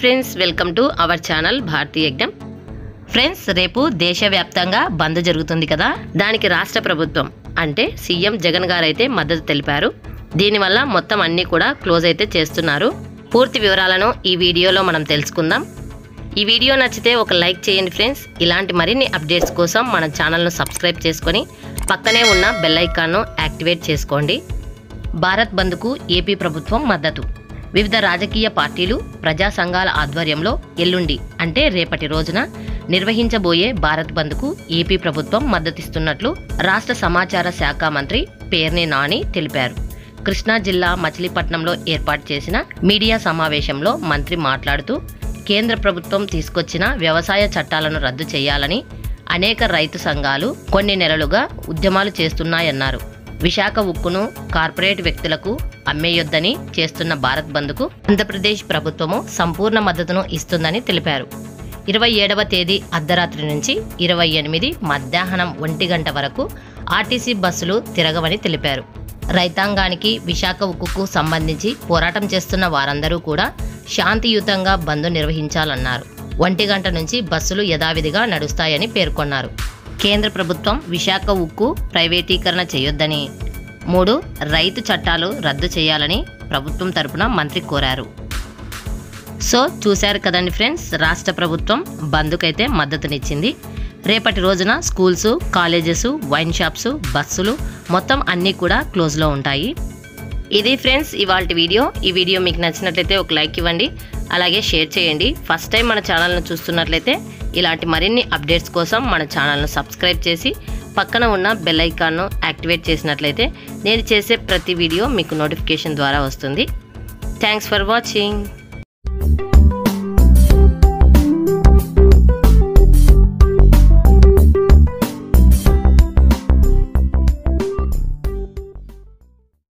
friends welcome to our channel Bharatiya Yajnam friends రేపు దేశవ్యాప్తంగా బంద్ జరుగుతుంది కదా దానికి రాష్ట్ర ప్రభుత్వం అంటే సీఎం జగన్ గారు అయితే మద్దతు తెలిపారు దీనివల్ల మొత్తం అన్నీ కూడా క్లోజ్ అయితే చేస్తున్నారు పూర్తి వివరాలను ఈ వీడియోలో మనం తెలుసుకుందాం ఈ వీడియో నచ్చితే ఒక లైక్ చేయండి ఫ్రెండ్స్ ఇలాంటి మరిన్ని అప్డేట్స్ కోసం మన ఛానల్ను సబ్స్క్రైబ్ చేసుకొని పక్కనే ఉన్న బెల్ ఐకాన్ను యాక్టివేట్ చేసుకోండి భారత్ బంద్కు ఏపీ ప్రభుత్వం మద్దతు వివిధ రాజకీయ పార్టీలు ప్రజా సంఘాల ఆధ్వర్యంలో ఎల్లుండి అంటే రేపటి రోజున నిర్వహించబోయే భారత్ బంద్కు ఏపీ ప్రభుత్వం మద్దతిస్తున్నట్లు రాష్ట్ర సమాచార శాఖ మంత్రి పేర్ని నాని తెలిపారు కృష్ణా జిల్లా మచిలీపట్నంలో ఏర్పాటు చేసిన మీడియా సమావేశంలో మంత్రి మాట్లాడుతూ కేంద్ర ప్రభుత్వం తీసుకొచ్చిన వ్యవసాయ చట్టాలను రద్దు చేయాలని అనేక రైతు సంఘాలు కొన్ని నెలలుగా ఉద్యమాలు చేస్తున్నాయన్నారు విశాఖ ఉక్కును కార్పొరేట్ వ్యక్తులకు అమ్మేయొద్దని చేస్తున్న భారత్ బంద్కు ఆంధ్రప్రదేశ్ ప్రభుత్వము సంపూర్ణ మద్దతును ఇస్తుందని తెలిపారు ఇరవై ఏడవ తేదీ అర్ధరాత్రి నుంచి ఇరవై ఎనిమిది మధ్యాహ్నం ఒంటి గంట వరకు ఆర్టీసీ బస్సులు తిరగవని తెలిపారు రైతాంగానికి విశాఖ ఉక్కుకు సంబంధించి పోరాటం చేస్తున్న వారందరూ కూడా శాంతియుతంగా బంద్ నిర్వహించాలన్నారు ఒంటి గంట నుంచి బస్సులు యథావిధిగా నడుస్తాయని పేర్కొన్నారు కేంద్ర ప్రభుత్వం విశాఖ ఉక్కు ప్రైవేటీకరణ చేయొద్దని మూడు రైతు చట్టాలు రద్దు చేయాలని ప్రభుత్వం తరపున మంత్రి కోరారు సో చూశారు కదండి ఫ్రెండ్స్ రాష్ట్ర ప్రభుత్వం బంద్కైతే మద్దతునిచ్చింది రేపటి రోజున స్కూల్స్ కాలేజెస్ వైన్ షాప్స్ బస్సులు మొత్తం అన్నీ కూడా క్లోజ్లో ఉంటాయి ఇది ఫ్రెండ్స్ ఇవాళ వీడియో ఈ వీడియో మీకు నచ్చినట్లయితే ఒక లైక్ ఇవ్వండి అలాగే షేర్ చేయండి ఫస్ట్ టైం మన ఛానల్ను చూస్తున్నట్లయితే ఇలాంటి మరిన్ని అప్డేట్స్ కోసం మన ఛానల్ను సబ్స్క్రైబ్ చేసి పక్కన ఉన్న బెల్ ఐకాన్ను యాక్టివేట్ చేసినట్లయితే నేను చేసే ప్రతి వీడియో మీకు నోటిఫికేషన్ ద్వారా వస్తుంది థ్యాంక్స్ ఫర్ వాచింగ్